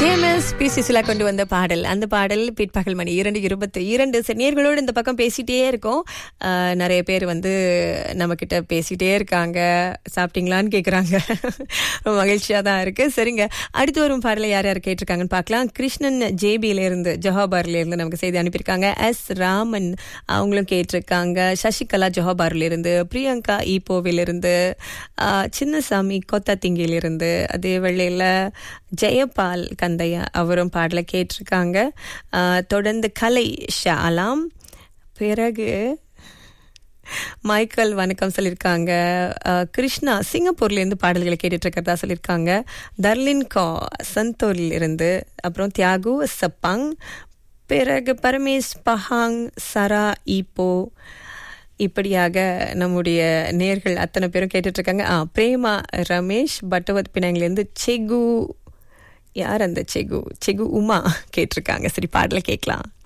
TMS B Susheela கொண்டு வந்த பாடல் அந்த பாடல் பிற்பகல் மணி இரண்டு இருபத்தி இரண்டு நேர்களோடு இந்த பக்கம் பேசிட்டே இருக்கோம் ஆஹ், நிறைய பேர் வந்து நம்ம கிட்ட பேசிட்டே இருக்காங்க சாப்பிட்டீங்களான்னு கேக்குறாங்க ரொம்ப மகிழ்ச்சியா தான் இருக்கு சரிங்க அடுத்து வரும் பாடலை யார் யார் கேட்டிருக்காங்கன்னு பார்க்கலாம் கிருஷ்ணன் ஜேபியில இருந்து ஜொஹாபார்ல இருந்து நமக்கு செய்தி அனுப்பியிருக்காங்க எஸ் ராமன் அவங்களும் கேட்டிருக்காங்க சசிகலா ஜொஹாபார்ல இருந்து பிரியங்கா ஈப்போவில் இருந்து ஆஹ், சின்னசாமி கொத்தத்திங்கில இருந்து அதே வேளையில ஜெயபால் கந்தையா அவரும் பாடல கேட்டிருக்காங்க ஆஹ், தொடர்ந்து கலை ஷாலாம் பிறகு மைக்கேல் வணக்கம் சொல்லியிருக்காங்க அஹ், கிருஷ்ணா சிங்கப்பூர்ல இருந்து பாடல்களை கேட்டுட்டு இருக்கிறதா சொல்லியிருக்காங்க தர்லின் கா சந்தூரில் இருந்து அப்புறம் தியாகு சப்பாங் பிறகு பரமேஷ் பஹாங் சரா ஈப்போ இப்படியாக நம்முடைய நேர்கள் அத்தனை பேரும் கேட்டுட்டு இருக்காங்க ஆ பிரேமா ரமேஷ் பட்டவத் பினாங்கிலேருந்து செகு யார் அந்த செகு செகு உமா கேட்டிருக்காங்க சரி பாடலை கேட்கலாம்